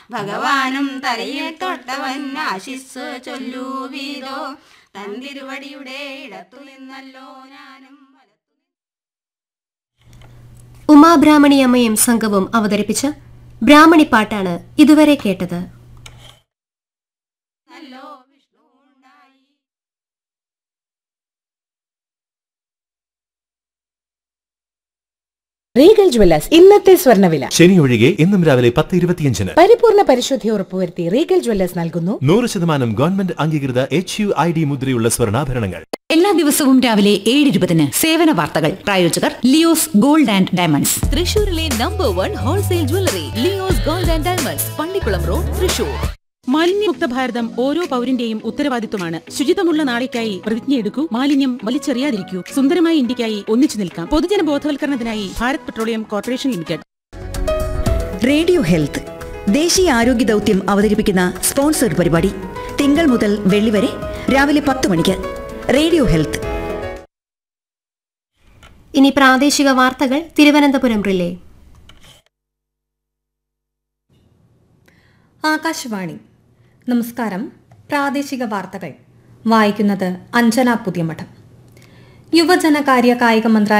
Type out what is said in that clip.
ഭഗവാനും തലയിൽ തൊട്ടവൻ ആശിസ് ചൊല്ലൂ വീതോ തൻ തിരുവടിയുടെ ഇടത്തു നിന്നല്ലോ ഞാനും ഉമാബ്രാഹ്മണി അമ്മയും സംഘവും അവതരിപ്പിച്ച ബ്രാഹ്മണിപ്പാട്ടാണ് ഇതുവരെ കേട്ടത് നല്ലോ വിഷ്ണു ഉണ്ടായി റീഗൽ ജ്വല്ലേഴ്സ് ഇന്നത്തെ സ്വർണ്ണവില ശനി ഒഴികെ ഇന്നും രാവിലെ പത്ത് ഇരുപത്തിയഞ്ചിന് പരിപൂർണ പരിശുദ്ധി ഉറപ്പുവരുത്തി റീഗൽ ജ്വല്ലേഴ്സ് നൽകുന്നു നൂറ് ശതമാനം ഗവൺമെന്റ് അംഗീകൃത എച്ച് യു ഐ ഡി മുദ്രയുള്ള സ്വർണ്ണാഭരണങ്ങൾ എല്ലാ ദിവസവും രാവിലെ ഏഴ് ഇരുപതിന് സേവന വാർത്തകൾ പ്രായോജകർ ലിയോസ് ഗോൾഡ് ആൻഡ് ഡയമണ്ട്സ് തൃശൂരിലെ number one wholesale jewellery Leo's gold and diamonds Pallikkulam road Thrissur മാലിന്യമുക്ത ഭാരതം ഓരോ പൗരന്റെയും ഉത്തരവാദിത്വമാണ് ശുചിത്വമുള്ള നാളേക്കായി പ്രതിജ്ഞയെടുക്കൂ മാലിന്യം വലിച്ചെറിയാതിരിക്കൂ സുന്ദരമായ ഇന്ത്യക്കായി ഒന്നിച്ചു നിൽക്കാം പൊതുജന ബോധവൽക്കരണത്തിനായി Bharat petroleum corporation limited radio health ദേശീയ ആരോഗ്യ ദൗത്യം അവതരിപ്പിക്കുന്ന സ്പോൺസർഡ് പരിപാടി തിങ്കൾ മുതൽ വെള്ളി വരെ രാവിലെ പത്ത് മണിക്ക് റേഡിയോ ഹെൽത്ത് ഇനി പ്രാദേശിക വാർത്തകൾ തിരുവനന്തപുരം റിലേ ആകാശവാണി നമസ്കാരം പ്രാദേശിക വാർത്തകൾ വായിക്കുന്നത് അഞ്ജന പുതിയമഠം യുവജനകാര്യ കായിക മന്ത്രാലയം